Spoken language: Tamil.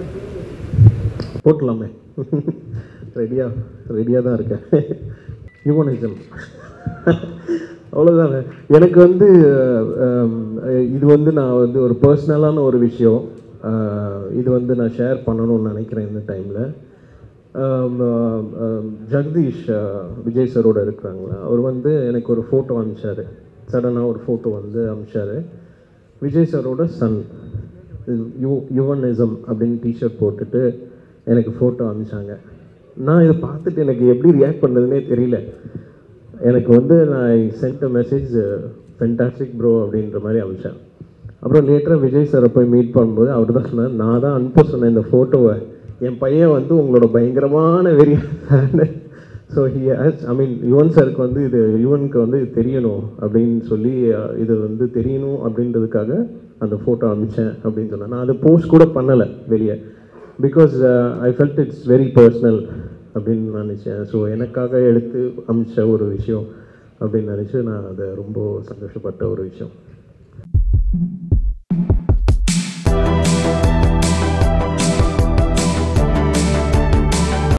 போட்டலாமே ரெடியாக ரெடியாக தான் இருக்கேன் ஹியூமனிசம் அவ்வளோதாங்க எனக்கு வந்து அஹ், இது வந்து நான் வந்து ஒரு பர்சனலான ஒரு விஷயம் அஹ், இது வந்து நான் ஷேர் பண்ணணும்னு நினைக்கிறேன் இந்த டைமில் ஜெகதீஷ் அஹ், விஜய் சரோட இருக்கிறாங்களா அவர் வந்து எனக்கு ஒரு ஃபோட்டோ அனுப்பிச்சாரு சடனாக ஒரு ஃபோட்டோ வந்து அனுப்பிச்சாரு விஜய் சாரோட சன் யூ யுவனிசம் அப்படின்னு டிஷர்ட் போட்டுட்டு எனக்கு ஃபோட்டோ அனுப்பிச்சாங்க நான் இதை பார்த்துட்டு எனக்கு எப்படி ரியாக்ட் பண்ணுறதுனே தெரியல எனக்கு வந்து நான் சென்ட் மெசேஜ் ஃபென்டாஸ்டிக் ப்ரோ அப்படின்ற மாதிரி அனுப்பிச்சேன் அப்புறம் லேட்டராக விஜய் சாரை போய் மீட் பண்ணும்போது அவர் தான் சொன்னார் நான் தான் அனுப்ப சொன்னேன் இந்த ஃபோட்டோவை என் பையன் வந்து உங்களோட பயங்கரமான வெறி so he I mean Yuvan சாருக்கு வந்து இது யுவனுக்கு வந்து இது தெரியணும் அப்படின்னு சொல்லி அஹ், இது வந்து தெரியணும் அப்படின்றதுக்காக அந்த ஃபோட்டோ அனுப்பிச்சேன் அப்படின்னு சொன்னேன் நான் அதை போஸ்ட் கூட பண்ணலை வெளியே because I felt it's very personal அப்படின்னு நினச்சேன் ஸோ எனக்காக எடுத்து அமிச்ச ஒரு விஷயம் அப்படின்னு நினச்சி நான் அதை ரொம்ப சந்தோஷப்பட்ட ஒரு விஷயம்